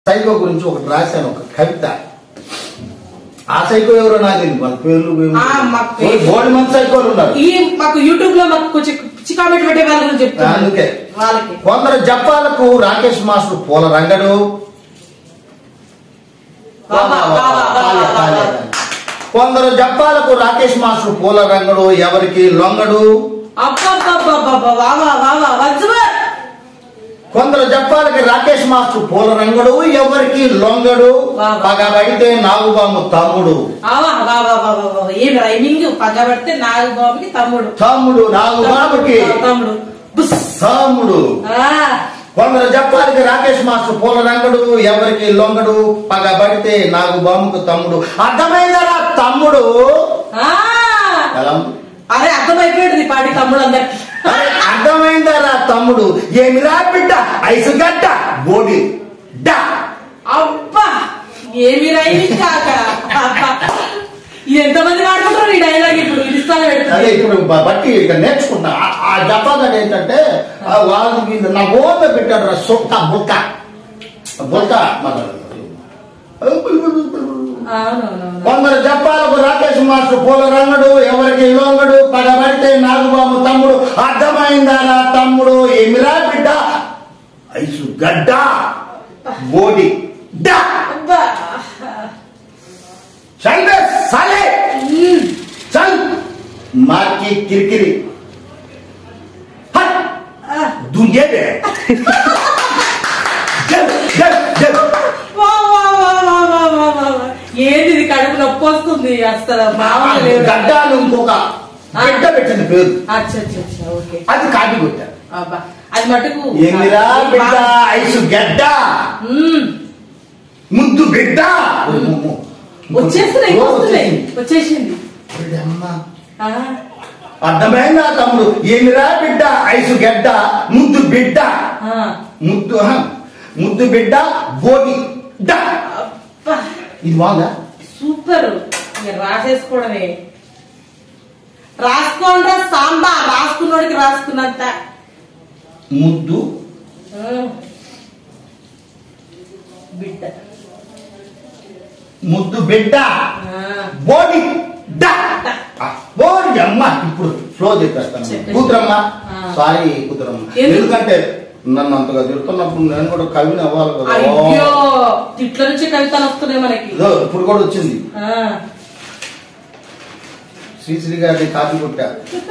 Psycho గురించి ఒకటి రాశాను ఒక కవిత ఆ సైకో ఎవరో నాకు తెలియదు వాళ్ళ పేర్లు ఆ, మాకు తెలియదు. బోర్డు మంది సైకోలు ఉన్నారు ఈ మాకు యూట్యూబ్ లో మాకు కొంచెం పిచ్చి కామెంట్ పెట్టే వాళ్ళ గురించి చెప్తున్నా అందుకే. వాళ్ళకి కొందరు జప్పాలకు రాకేష్ మాస్టర్ పూల రంగడు వా, వా, వా, వా, వా, వా, వా, వా. కొందరు జప్పాలకు రాకేష్ మాస్టర్ పూల రంగడు ఎవరికి లొంగడు అబ్బబ్బబ్బబ్బబ్బ, వా, వా, వా, వా, వజ్జువా. కొందరు జప్పాలకి రాకేష్ మాస్టర్ పూల రంగడు ఎవరికి లొంగడు వా, వా. పగబడితే నాగుబాము తమ్ముడు ఆ, వా, వా, వా, వా, వా, వా. ఏం రైమింగ్ పగబడితే నాగబాబుకి తమ్ముడు తమ్ముడు నాగుబాముకి తమ్ముడు బుస్. తమ్ముడు ఆ, కొందరు జప్పాలకి రాకేష్ మాస్టర్ పూల రంగడు ఎవరికి లొంగడు పగబడితే నాగుబాముకు తమ్ముడు అర్థమైందరా తమ్ముడు ఆ. ఎలా ఉంది? అరే అర్థమైపోయాడు ఈ పాటి తమ్ముడు అందరికి అరే, అర్థమైందరా తమ్ముడు ఏమిరా బిడ్డ ఐసు గడ్డ బోడి డా అబ్బా ఏమి రైమింగ్ కాక అబ్బా. ఇది ఎంతమంది వాడుకుంటారు ఈ డైలాగ్ ఇప్పుడు ఇన్స్టాలో అదే పెడుతుంది ఇప్పుడు బ- బట్టి ఇక నేర్చుకుంటా ఆ- ఆ జపాన్ ఏంటంటే ఆ వాళ్ళు వీళ్ళు నా ఓత పెట్టాడు రా సొక్క బుక్క బుక్క అవునవునవును కొందరు జప్పాలకు రాకేష్ మాస్టర్ పూల రంగడు ఎవరికి లొంగడు పగబడితే నాగుబాబు తమ్ముడు అర్థమైందారా తమ్ముడు ఏమిరా బిడ్డ ఐసు గడ్డ బోడి డా అబ్బా చల్ బే సాలే ఉమ్. చల్ మార్కి కిరికిరి హట్ ఆ. దుంగే బే జల్ జల్ జల్ వా, వా, వా, వా, వా, వా, వా, వా. ఏంది ఇది కడుపు నొప్పి వస్తుంది అసలు మామూలు లేదు గడ్డాలు ఇంకొక బిడ్డ పెట్టింది పేరు అచ్చా అచ్చా అచ్చా ఓకే అది కాపీ కొట్టారు అబ్బా అది మటుకు ఏమిరా బిడ్డ ఐసు గడ్డ ఉమ్. ముద్దు బిడ్డ వచ్చేస్తున్నాయి ఓ, వస్తున్నాయి వచ్చేసింది. వచ్చేసింది బిడ్డమ్మ. ఆ. అర్థమైందా తమ్ముడు ఏమిరా బిడ్డ ఐసు గడ్డ ముద్దు బిడ్డ ఆ. ముద్దు హ, ముద్దు బిడ్డ బోడి డా అబ్బా ఇది బాగుందా సూపర్ ఇక రాసేసుకోవడమే రాసుకోండ్రా సాంబా రాసుకున్నోడికి రాసుకున్నంత ముద్దు ఉమ్. బిడ్డ ముద్దు బిడ్డ ఆ. బోడి డా ఆ, బోడి అమ్మ ఇప్పుడు ఫ్లో చెప్పేస్తాను చెప్పేసి. కూతురమ్మ ఆ. సారీ కూతురమ్మ ఎందుకు? ఎందుకంటే నన్ను అంతగా తిడుతున్నప్పుడు నేను కూడా కవిని అవ్వాలి కదా అయ్యో తిట్ల నుంచి కవితలు వస్తున్నాయి మనకి ఇదో ఇప్పుడు కూడా వచ్చింది ఆ. శ్రీశ్రీ గారిని కాపీ కొట్టా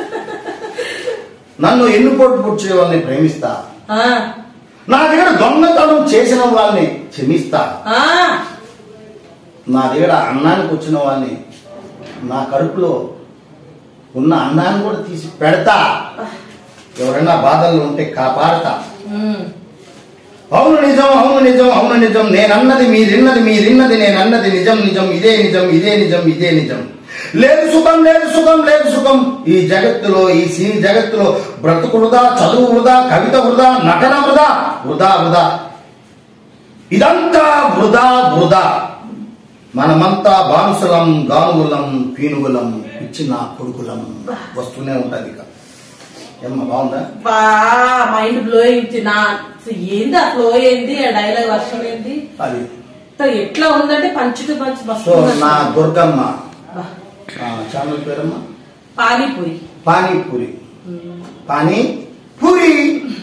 నన్ను ఎన్ను పొట్టు పుచ్చే వాళ్ళని ప్రేమిస్తా ఆ. నా దగ్గర దొంగతనం చేసిన వాళ్ళని క్షమిస్తా ఆ. నా దగ్గర అన్నానికి వచ్చిన వాళ్ళని నా కడుపులో ఉన్న అన్నాన్ని కూడా తీసి పెడతా ఎవరైనా బాధల్లో ఉంటే కాపాడతా ఉమ్. అవును నిజం అవును నిజం అవును నిజం నేనన్నది మీరిన్నది మీరిన్నది నేనన్నది నిజం నిజం ఇదే నిజం ఇదే నిజం ఇదే నిజం లేదు సుఖం లేదు సుఖం లేదు సుఖం ఈ జగత్తులో ఈ సినీ జగత్తులో బ్రతుకు వృధా చదువు వృధా కవిత వృధా నటన వృధా వృధా వృధా ఇదంతా వృధా వృధా మనమంతా బానుసులం గానుగులం పీనుగులం ఇచ్చిన కొడుకులం వస్తూనే ఉంటది ఇక ఏమ్మా బాగుందా బా మైండ్ బ్లోయింగ్ నా అసలు ఏంది ఆ ఫ్లో ఏంది ఆ డైలాగ్ వర్షం ఏంది అది అసలు ఎట్లా ఉందంటే పంచుకు పంచు సో మస్తు ఉంది నా అసలు. దుర్గమ్మ బా. ఆ, ఛానల్ పేరమ్మా పానీపూరి పానీపూరి ఉమ్. పానీ పూరి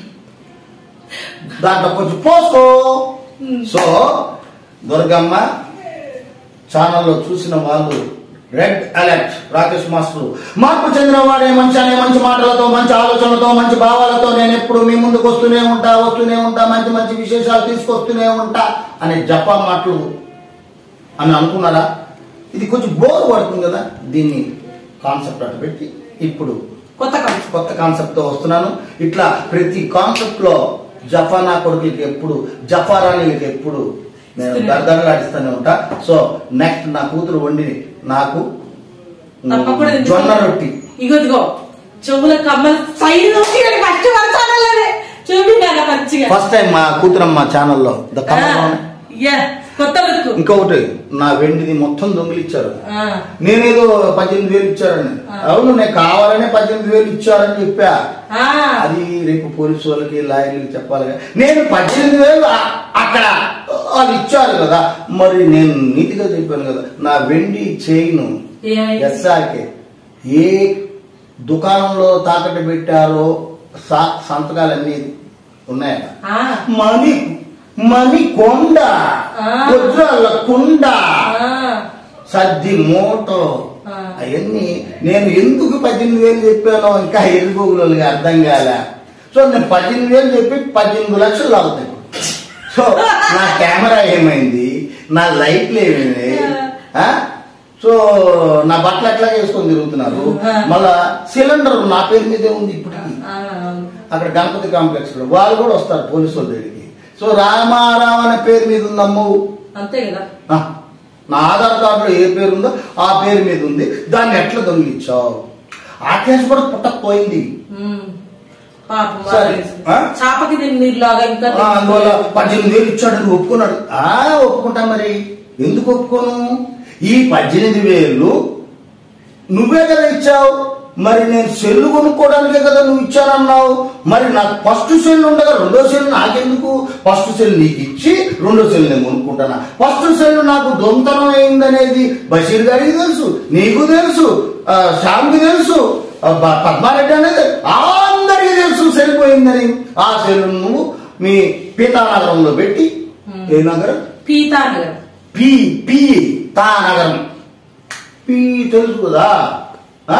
దాంట్లో కొంచెం పోసుకో సో దుర్గమ్మ ఛానల్లో చూసిన వాళ్ళు రెడ్ అలర్ట్ రాకేష్ మాస్టర్ మార్పు చెందిన వాడే మంచి అనే మంచి మాటలతో మంచి ఆలోచనలతో మంచి భావాలతో నేను ఎప్పుడు మీ ముందుకు వస్తూనే ఉంటా వస్తూనే ఉంటా మంచి మంచి విశేషాలు తీసుకొస్తూనే ఉంటా అనే జపా మాటలు అని అనుకున్నారా ఇది కొంచెం బోర్ పడుతుంది కదా దీన్ని కాన్సెప్ట్ అటు పెట్టి ఇప్పుడు కొత్త కాన్సెప్ట్ కొత్త కాన్సెప్ట్ తో వస్తున్నాను ఇట్లా ప్రతి కాన్సెప్ట్ లో జఫానా కొడుకులకి ఎప్పుడు జఫారానికి ఎప్పుడు నేను ఇస్తూనే దర్దనలాడిస్తూనే ఉంటా సో నెక్స్ట్ నా కూతురు వండి నాకు మ్, తప్పకుండా ఎందుకు? జొన్న రొట్టి ఇగో ఇదిగో చెవుల కమ్మలు సైడ్ నుంచి ఫస్ట్ వరచాలే చూపించాలి మంచిగా ఫస్ట్ టైం మా కూతురమ్మ ఛానల్లో ద ఆ, యా కొత్త లుక్ ఇంకొకటి నా వెండిది మొత్తం దొంగిలిచ్చారు ఆ, నేనేదో పద్దెనిమిది వేలు ఇచ్చారని ఆ. అవును నేను కావాలనే పద్దెనిమిది వేలు ఇచ్చారని చెప్పా ఆ, అది రేపు పోలీసు వాళ్ళకి లాయర్లకి చెప్పాలి కదా. నేను పద్దెనిమిది వేలు అ- అక్కడ వాళ్ళు ఇచ్చారు కదా మరి నేను నీతిగా చెప్పాను కదా నా వెండి చైన్ ఏమైంది? ఎస్ఆర్కే ఏ దుకాణంలో తాకట్టు పెట్టారో సా- సంతకాలన్నీ ఉన్నాయట ఆ, మణి మణి కొండ ఆ. వజ్రాల కుండ ఆ, సద్ది మూట ఆ. అవన్నీ నేను ఎందుకు పద్దెనిమిది వేలు చెప్పానో ఇంకా ఎదుగులోకి అర్థం కాల సో నేను పద్దెనిమిది వేలు చెప్పి పద్దెనిమిది లక్షలు అవుతాయి సో నా కెమెరా ఏమైంది నా లైట్లు ఏమైనాయి ఆ? సో నా బట్టలు ఎట్లా వేసుకొని తిరుగుతున్నారు ఆ. మళ్ళా సిలిండర్ నా పేరు మీదే ఉంది ఇప్పటికి ఆ, అక్కడ గణపతి కాంప్లెక్స్ లో వాళ్ళు కూడా వస్తారు పోలీసు వాళ్ళ దగ్గరికి సో రామారావు అనే పేరు మీద ఉంది అమ్మవు అంతే కదా ఆ, నా ఆధార్ కార్డులో ఏ పేరు ఉందో ఆ పేరు మీద ఉంది దాన్ని ఎట్లా దొంగిలించావు ఆ కేసు కూడా పుట్టకపోయింది ఉమ్. పాపం సరే. ఆ? చాపకి తిని నీరులాగా ఇంకా ఆ, అందువల్ల పద్దెనిమిది వేలు ఇచ్చాడని ఒప్పుకున్నాడు ఆ ఒప్పుకుంటా మరి ఎందుకు ఒప్పుకోను ఈ పద్దెనిమిది వేలు నువ్వే కదా ఇచ్చావు మరి నేను సెల్లు కొనుక్కోవడానికే కదా నువ్వు ఇచ్చానన్నావు మరి నాకు ఫస్ట్ సెల్ ఉండగా రెండో సెల్ నాకెందుకు ఫస్ట్ సెల్ నీకు ఇచ్చి రెండో సెల్ నేను కొనుక్కుంటానా ఫస్ట్ సెల్ నాకు దొంతనం అయిందనేది బషీర్ గారికి తెలుసు నీకు తెలుసు ఆ, శ్యామ్కి తెలుసు ఆ, ప- పద్మారెడ్డి అనేది అందరికీ తెలుసు సెల్ పోయిందని ఆ సెల్ నువ్వు మీ పీతానగరంలో పెట్టి ఏ నగరం పీతానగర్ పి పి తా నగరం పి తెలుసు కదా ఆ?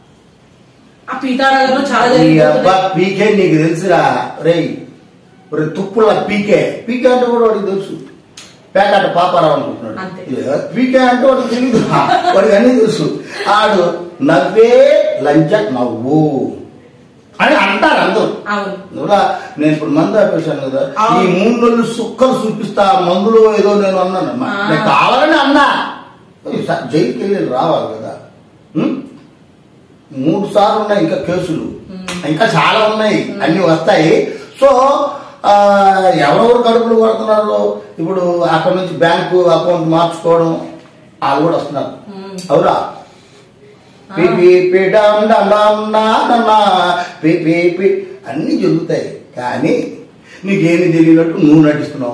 ఆ పీతానగర్ లో చాలా ఈ అబ్బా జరిగిపోతున్నాయి పీకే నీకు తెలుసురా రేయ్ ఒరే తుప్పుల పీకే పీకే అంటే కూడా వాడికి తెలుసు పేకాట పాపారావు అనుకుంటున్నాడు అంతే. ఏ, పీకే అంటే వాడికి తెలియదు వాడికి అన్ని తెలుసు ఆడు నవ్వే లంచ నవ్వు అని అంటారు అందరూ అవును నువ్వురా నేను ఇప్పుడు మందు ఆపేశాను కదా అవును. ఈ మూడు నెలలు సుక్కలు చూపిస్తా ఆ మందులో ఏదో నేను అన్నానమ్మా ఆ. నేను కావాలని అన్నా ఈసారి జైలుకి వెళ్ళి రావాలి కదా ఉం? మూడు సార్లు ఉన్నాయి ఇంకా కేసులు ఉం. ఇంకా చాలా ఉన్నాయి అన్ని వస్తాయి సో ఆ, ఎవరెవరు కడుపులు కొడుతున్నారు ఇప్పుడు అక్కడ నుంచి బ్యాంకు అకౌంట్ మార్చుకోవడం వాళ్ళు కూడా వస్తున్నారు ఉం. అవురా ఆ. పి పి పి డమ్ డమ్ డమ్ నా నా నా పి పి పి అన్నీ జరుగుతాయి కానీ నీకేమి తెలియనట్టు నువ్వు నటిస్తున్నావు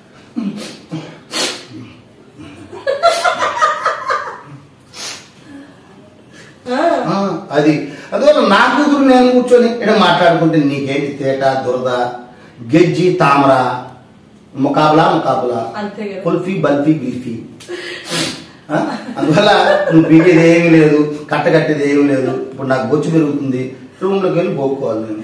ఆ, ఆ, అది అందువల్ల నా కూతురు నేను కూర్చొని ఇక్కడ మాట్లాడుకుంటే నీకేంటి తేట దురద గెజ్జి తామర ముకాబలా ముకాబలా అంతే కదా కుల్ఫీ బల్ఫీ గిల్ఫీ ఆ? అందువల్ల నువ్వు పీకేది ఏమీ లేదు కట్ట కట్టేది ఏమీ లేదు ఇప్పుడు నాకు బొచ్చు పెరుగుతుంది రూమ్లోకి వెళ్ళి పోక్కోవాలి నేను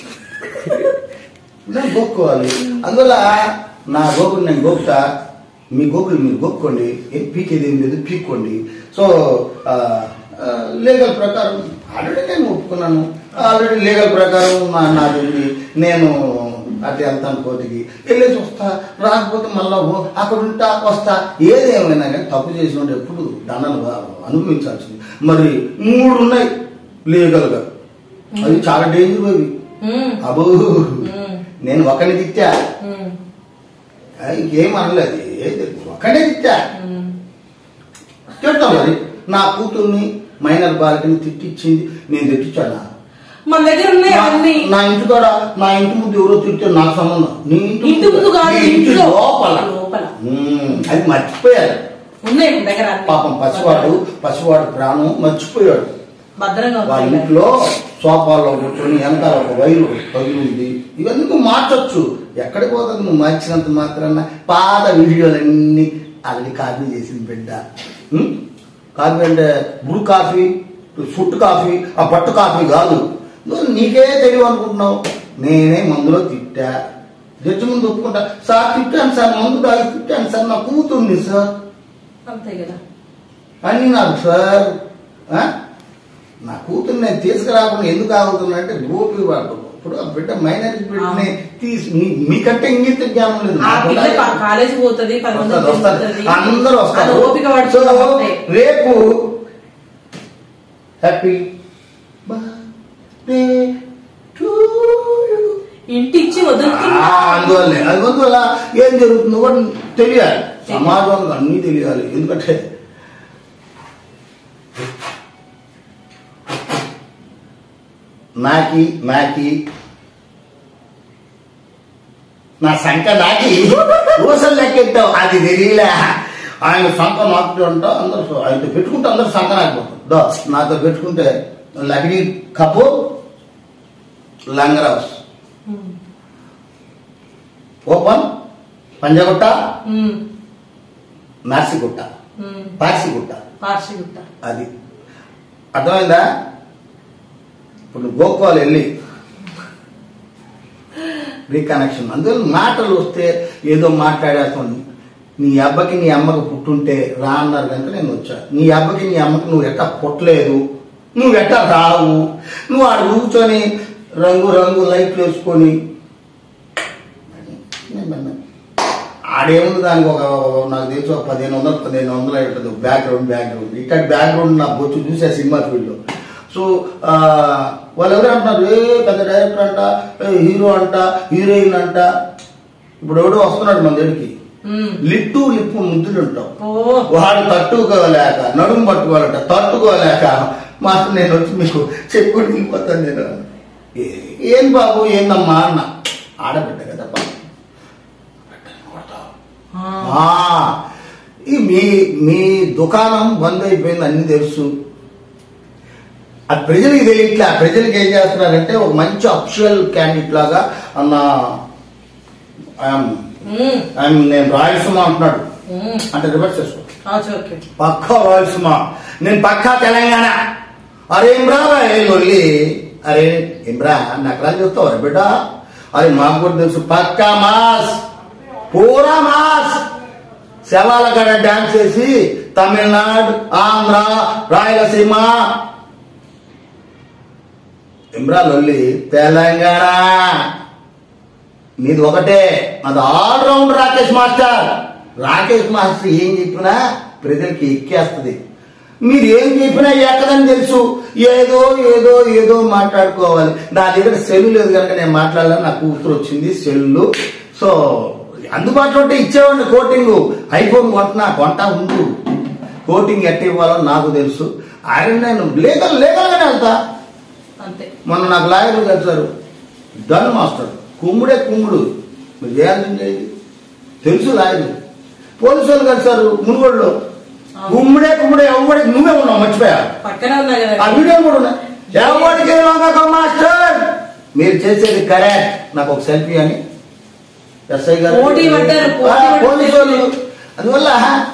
నేను గోక్కోవాలి అందువల్ల నా గోకులు నేను గోకుతా మీ గోకులు మీరు గోక్కోండి ఏం పీకేది ఏం లేదు పీక్కోండి సో లీగల్ ప్రకారం ఆల్రెడీ నేను ఒప్పుకున్నాను ఆల్రెడీ లీగల్ ప్రకారం నా నాది ఉంది నేను అటు వెళ్తాను కోర్టుకి వెళ్ళేసి వస్తా రాకపోతే మళ్ళా ఓ- అక్కడ ఉంటా వస్తా ఏదేమైనా కానీ తప్పు చేసినప్పుడు ఎప్పుడు దండలు అనుభవించాల్సింది మరి మూడు ఉన్నాయి లీగల్గా అది చాలా డేంజర్ అవి ఉం. అబో ఉం. నేను ఒకరిని తిట్టా ఉం. ఆ, ఇంకేం అనలేదు ఏది ఒకనే తిట్టా ఉం. తిడతా మరి నా కూతుర్ని మైనర్ బాలికని తిట్టించింది నేను తిట్టించాను మన దగ్గర ఉన్నాయి అవన్నీ నా ఇంటి కాడ నా ఇంటి ముందు ఎవరో తిడితే నాకు సంబంధం నీ ఇంటి ముందు కాదు, నీ ఇంటి ఇంట్లో. లోపల లోపల. ఉమ్, అది మర్చిపోయారు ఉన్నాయి మన దగ్గర అన్ని. పాపం పసివాడు పసివాడు ప్రాణం మర్చిపోయాడు భద్రంగా వాళ్ళ ఉంటాయి ఇంట్లో సోఫాల్లో కూర్చొని వెనకాల ఒక వైరు పగిలి ఉంది ఇవన్నీ నువ్వు మార్చొచ్చు ఎక్కడికి పోతుంది నువ్వు మార్చినంత మాత్రాన పాత వీడియోలన్నీ ఆల్రెడీ కాపీ చేసింది బిడ్డ ఉం? కాపీ అంటే బ్రూ కాఫీ ఫుట్ కాఫీ ఆ పట్టు కాఫీ కాదు నువ్వు నీకే తెలియదు అనుకుంటున్నావు నేనే మందులో తిట్టా జడ్జి ముందు ఒప్పుకుంటా సార్ తిట్టాను సార్ మందు తాగి తిట్టాను సార్ నా కూతుంది సార్ అంతే కదా అని నాకు సార్ ఆ? నా కూతురు నేను తీసుకురాకుండా ఎందుకు ఆగుతున్నా అంటే గోపి వాడు ఇప్పుడు ఆ బిడ్డ మైనర్ బిడ్డని తీసి మీ- మీకంటే ఇంగిత జ్ఞానం లేదు ఆ నాకు పిల్ల ఉండాలి. పా- కాలేజీ పోతుంది పది మంది వస్తారు, వస్తారు. తిరుగుతుంది. అందరూ వస్తారు అది ఓపిక సో, పడుతుంది అంతే. రేపు హ్యాపీ బర్త్డే టు ఇంటి ఇచ్చి వదులుతున్నా అందువల్లే అది అందువల్ల ఏం జరుగుతుందో కూడా తెలియాలి సమాజంలో అన్నీ తెలియాలి ఎందుకంటే నాకి నాకి నా సంఖ నాకి ఊసలు లెక్కెట్టావు అది తెలియలే ఆయన సంఖ నాకుతూ అంట అందరు ఆయన పెట్టుకుంటే అందరు సంఖ నాకపోతాం దో నాతో పెట్టుకుంటే లకిడి కప్పు లంగరాస్ ఉమ్. ఓపెన్ పంజగుట్ట ఉమ్. నాసిగుట్ట ఉమ్. పాసిగుట్ట పార్షిగుట్ట అది అర్థమైందా ఇప్పుడు నువ్వు గోకోవాలి వెళ్ళి రీకనెక్షన్ అందువల్ల మాటలు వస్తే ఏదో మాట్లాడేస్తుంది నీ అబ్బకి నీ అమ్మకి పుట్టుంటే రా అన్నారు కనుక నేను వచ్చా నీ అబ్బకి నీ అమ్మకి నువ్వు ఎట్టా పుట్టలేదు నువ్వు ఎట్టా రావు నువ్వు ఆడ కూర్చొని రంగు రంగు లైట్లు వేసుకొని ఆడేముంది దానికి ఒక ఒక- నాకు తెలిసి ఒక పదిహేను వందలు పదిహేను వందలు అయి ఉంటుంది బ్యాక్గ్రౌండ్ బ్యాక్గ్రౌండ్ ఇక్కడ బ్యాక్గ్రౌండ్ నా బొచ్చు చూసే సినిమా ఫీల్డ్లో సో ఆ, వాళ్ళు ఎవరు అంటున్నారు ఏ పెద్ద డైరెక్టర్ అంట ఏ హీరో అంట హీరోయిన్ అంట ఇప్పుడు ఎవడో వస్తున్నాడు మన దగ్గరికి ఉమ్. లిట్టు లిప్పు ముద్దులు ఉంటాం ఓ వాడు తట్టుకోలేక నడుము పట్టుకోవాలంట తట్టుకోలేక మాస్టర్ నేను వచ్చి మీకు చెప్పుకొని వెళ్ళిపోతాను నేను ఏ- ఏం బాబు ఏందమ్మా అన్న ఆడబిడ్డ కదా పాపం. ఆ. ఆ, ఈ మీ మీ దుకాణం బంద్ అయిపోయింది అన్ని తెలుసు ఆ ప్రజలకి తెలియట్లే ఆ ప్రజలకి ఏం చేస్తున్నారంటే ఒక మంచి అఫిషియల్ క్యాండిడేట్ లాగా అన్న ఐఎమ్ ఉమ్. ఐఎమ్ నేను రాయలసీమ అంటున్నాడు ఉమ్. అంటే రివర్స్ చేసుకో ఆ, ఓకే పక్కా రాయలసీమ నేను పక్కా తెలంగాణ అరే ఇమ్రా ఏ లొల్లి అరే ఇమ్రా నకరా చూస్తావు అరే బిడ్డ అరే మాకు కూడా తెలుసు పక్కా మాస్ పూరా మాస్ శవాల కాడ డాన్స్ చేసి తమిళనాడు ఆంధ్ర రాయలసీమ ఇమ్రా లొల్లి తెలంగాణ నీది ఒకటే అది all round Rakesh master Rakesh master ఏం చెప్పినా ప్రజలకి ఎక్కేస్తుంది మీరు ఏం చెప్పినా ఎక్కదని తెలుసు ఏదో ఏదో ఏదో మాట్లాడుకోవాలి నా దగ్గర సెల్ లేదు కనుక నేను మాట్లాడాలని నా కూతురు వచ్చింది సెల్లు సో అందుబాటులో ఉంటే ఇచ్చేవాడిని కోటింగ్ ఐఫోన్ కొంటున్నా కొంటా ఉండు కోటింగ్ ఎట్ట ఇవ్వాలో నాకు తెలుసు ఆయన నేను లీగల్ లీగల్గానే వెళ్తా అంతే మొన్న నాకు లాయర్లు కలిసారు డన్ మాస్టర్ కుమ్ముడే కుమ్ముడు మీరు చేయాల్సింది ఏంటి? తెలుసు లాయర్లు పోలీసు వాళ్ళు కలిసారు మునుగోడులో కుమ్ముడే కుమ్ముడే ఎవరికి నువ్వే ఉన్నావు మర్చిపోయా పక్కనే ఉన్నా ఆ కదా వీడియో కూడా ఉన్నాయి ఎవరికి లొంగక మాస్టర్ మీరు చేసేది కరెక్ట్ నాకు ఒక సెల్ఫీ అని ఎస్ఐ గారు పోటీ పడ్డారు, పోటీ ఆ, పడ్డారు. పోలీసు వాళ్ళు అందువల్ల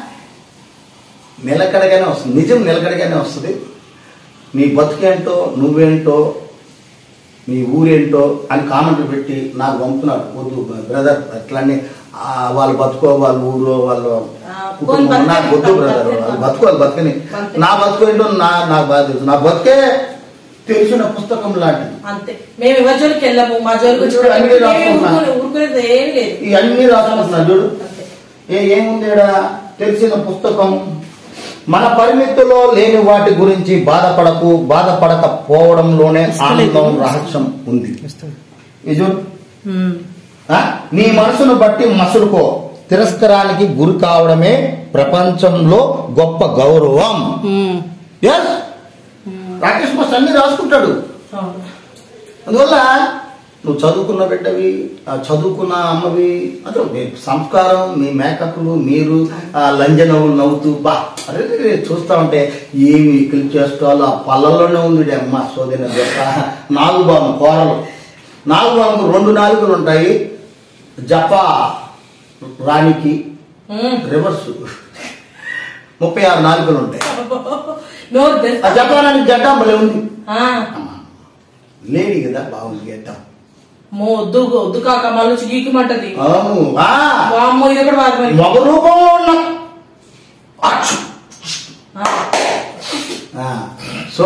నిలకడగానే వస్తుంది నిజం నిలకడగానే వస్తుంది నీ బతుకేంటో నువ్వేంటో నీ ఊరేంటో అని కామెంట్లు పెట్టి నాకు పంపుతున్నారు వద్దు బ్రదర్ అట్లనే ఆ, వాళ్ళు బతుకో వాళ్ళ ఊరు వాళ్ళు ఆ, కుటుంబం పోనీ నాకు వద్దు బతకని, బ్రదర్ బతకని. వాళ్ళు బతుకోవాలి బతకని అంతే. నా బతుకేంటో నా నాకు బాగా తెలుసు నా బతుకే తెలిసిన పుస్తకం లాంటిది అంతే మేము ఎవరి జోలికి వెళ్ళము మా జోలికి చూడు, అన్ని మేము రాసుకున్నా. ఊరుకునే- ఊరుకునేది ఏం లేదు ఇవన్నీ రాసుకుంటున్నా చూడు అంతే. ఏ ఏముంది ఈడ? తెలిసిన పుస్తకం మన పరిమితిలో లేని వాటి గురించి బాధపడకు బాధపడకపోవడంలోనే ఆనందం రహస్యం ఉంది ఇది చూడు ఉమ్. ఆ? నీ మనసును బట్టి మసులుకో తిరస్కారానికి గురి కావడమే ప్రపంచంలో గొప్ప గౌరవం ఉమ్. ఎస్ రాకేష్ మాస్ అన్ని రాసుకుంటాడు అవును. అందువల్ల నువ్వు చదువుకున్న బిడ్డవి ఆ చదువుకున్న అమ్మవి అదే మీ సంస్కారం మీ మేకప్లు మీరు ఆ లంజనవులు నవ్వుతూ బా అరే రే, చూస్తా ఉంటే ఏమి క్లిప్ చేస్తాలో ఆ పళ్ళల్లోనే ఉంది ఈడ అమ్మ సోదన దొక్క నాగుబాము కూరలు నాగుబాముకు రెండు నాలుగులు ఉంటాయి జపా రాణికి ఉమ్. రివర్స్ ముప్పై ఆరు నాలుగులు ఉంటాయి నోరు తెస్తా. ఆ జపానానికి గడ్డం భలే ఉంది ఆ. అమ్మ, లేడీ కదా బాగుంది గడ్డం మో వద్దు వద్దు కాక మళ్ళీ వచ్చి గీకిమంటది అవును ఆ, వామ్మో ఇది కూడా బాధ మరి. మగ రూపంలో ఉన్న అచ్చు. ఆ. ఆ, సో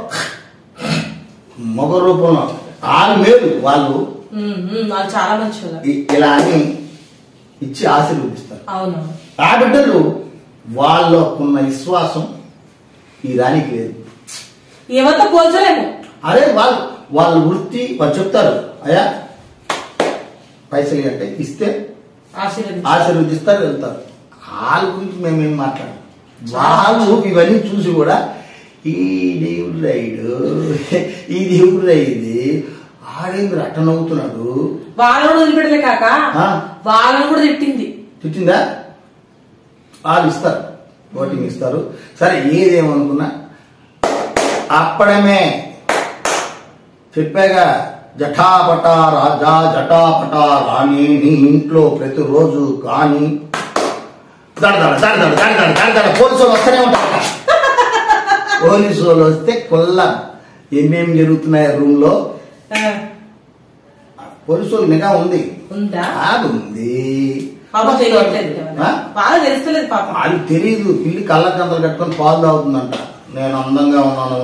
మగ రూపంలో వాళ్ళు మేలు వాళ్ళు ఉమ్, ఉమ్, వాళ్ళు చాలా మంచి వాళ్ళు ఇ- ఇలా అని ఇచ్చి ఆశీర్వదిస్తారు అవును ఆ బిడ్డలు వాళ్ళకున్న విశ్వాసం ఈ రానికి లేదు ఎవరితో పోల్చలేము అరే వాళ్ళు వాళ్ళ వృత్తి వాళ్ళు చెప్తారు అయ్యా పైసలు అంటే ఇస్తే ఆశీర్వదించు ఆశీర్వదిస్తారు వెళ్తారు వాళ్ళ గురించి మేమేం మాట్లాడం వాళ్ళు ఇవన్నీ చూసి కూడా ఈ దేవుడు రైడు ఈ దేవుడు రైది ఆడేంద్ర అట్ట నవ్వుతున్నాడు వాళ్ళని కూడా వదిలిపెట్టలే కాక ఆ. వాళ్ళని కూడా తిట్టింది తిట్టిందా వాళ్ళు ఇస్తారు ఓటింగ్ ఇస్తారు సరే ఏదేమనుకున్నా అప్పడమే చెప్పాగా జటాపట రాజా జటాపట రాణి నీ ఇంట్లో ప్రతిరోజు కానీ దడదడ దడదడ దడదడ దడదడ పోలీసు వాళ్ళు వస్తూనే ఉంటారు పోలీసు వాళ్ళు వస్తే కొల్ల ఏమేమి జరుగుతున్నాయి రూమ్ లో ఆ, పోలీసు వాళ్ళు నిఘా ఉంది ఉందా అది ఉంది పాపం తెలియట్లేదు కదా. ఆ? బాగా తెలుస్తలేదు పాపం వాళ్ళు తెలియదు పిల్లి కళ్ళకంతలు కట్టుకొని పాలు తాగుతుందంట నేను అందంగా ఉన్నాను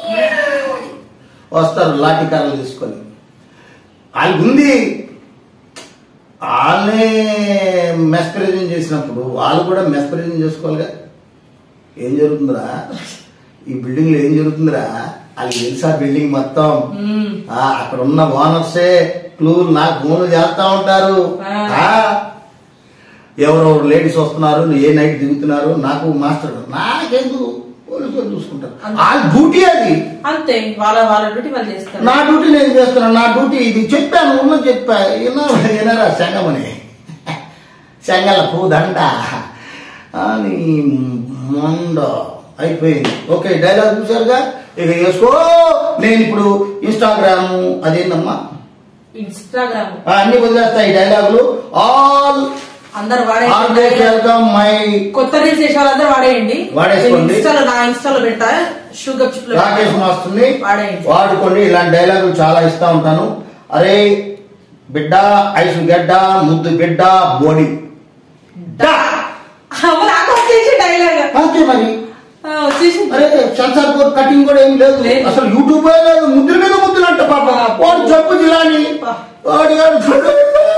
వస్తారు లాఠీ కర్రలు తీసుకొని వాళ్ళకి ఉంది వాళ్ళనే మెస్పరైజింగ్ చేసినప్పుడు వాళ్ళు కూడా మెస్పరైజింగ్ చేసుకోవాలిగా ఏం జరుగుతుందిరా ఈ బిల్డింగ్ లో ఏం జరుగుతుందిరా వాళ్ళకి తెలుసా బిల్డింగ్ మొత్తం ఉమ్. ఆ, అక్కడ ఉన్న ఓనర్సే క్లూలు నాకు ఫోన్లు చేస్తా ఉంటారు ఆ. ఆ, ఎవరెవరు లేడీస్ వస్తున్నారు ఏ నైట్ దిగుతున్నారు నాకు మాస్టర్ నాకెందుకు పోలీసు వాళ్ళు చూసుకుంటారు ఆ డ్యూటీ అది అంతే వాళ్ళ వాళ్ళ డ్యూటీ వాళ్ళు చేస్తారు నా డ్యూటీ నేను చేస్తున్నాను నా డ్యూటీ ఇది చెప్పాను ఉన్న చెప్పా విన్నా వినరా శంగమని శంగల పూదండ అని మొండ అయిపోయింది ఓకే డైలాగ్ చూసారుగా ఇక వేసుకో నేను ఇప్పుడు ఇన్స్టాగ్రామ్ అదేందమ్మా ఇన్స్టాగ్రామ్ ఆ, అన్ని వదిలేస్తా ఈ డైలాగులు ఆల్ అందరు ఆల్వేస్ వాడేయండి వెల్కమ్ మై కొత్త రీల్స్ చేసే వాళ్ళందరూ వాడేయండి వాడేసుకోండి. నేను ఇన్స్టాలో నా ఇన్స్టాలో పెడతా షుగర్ చిప్ రాకేష్ మాస్టర్ని వాడేయండి. వాడుకోండి ఇలాంటి డైలాగులు చాలా ఇస్తా ఉంటాను అరే బిడ్డ ఐసు గడ్డ ముద్దు బిడ్డ బోడి డా. నాకు వచ్చేసి డైలాగ్ అంతే మరి వచ్చేసి అరే సెన్సార్ బోర్డ్ కటింగ్ కూడా ఏం లేదు లేదు. అసలు యూట్యూబ్ లేదు ముద్దుల మీద ముద్దులు అంట పాప వాడు చెప్పు జిలాని వాడు గాడు చూడు.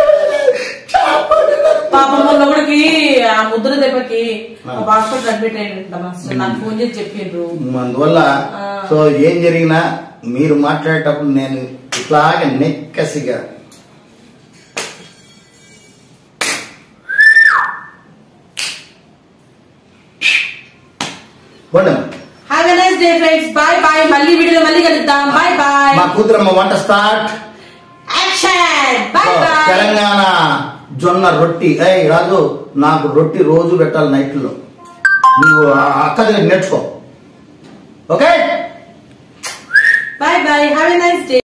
పాపం మొన్న ఒకటికి ఆ ముద్ర దెబ్బకి ఆ. హాస్పిటల్ అడ్మిట్ అయ్యింట మాస్టర్ నాకు ఫోన్ చేసి చెప్పిండ్రు అందువల్ల ఆ. సో ఏం జరిగినా మీరు మాట్లాడేటప్పుడు నేను ఇట్లాగే నెక్కసిగా పోండి have a nice day friends bye bye మళ్ళీ వీడియోలో మళ్ళీ కలుద్దాం బాయ్ బాయ్ మా కూతురమ్మ వంట start action bye bye Telangana జొన్న రొట్టి ఏయ్ రాజు నాకు రొట్టి రోజు పెట్టాలి నైట్లో నువ్వు ఆ అక్క దగ్గర నేర్చుకో okay bye bye have a nice day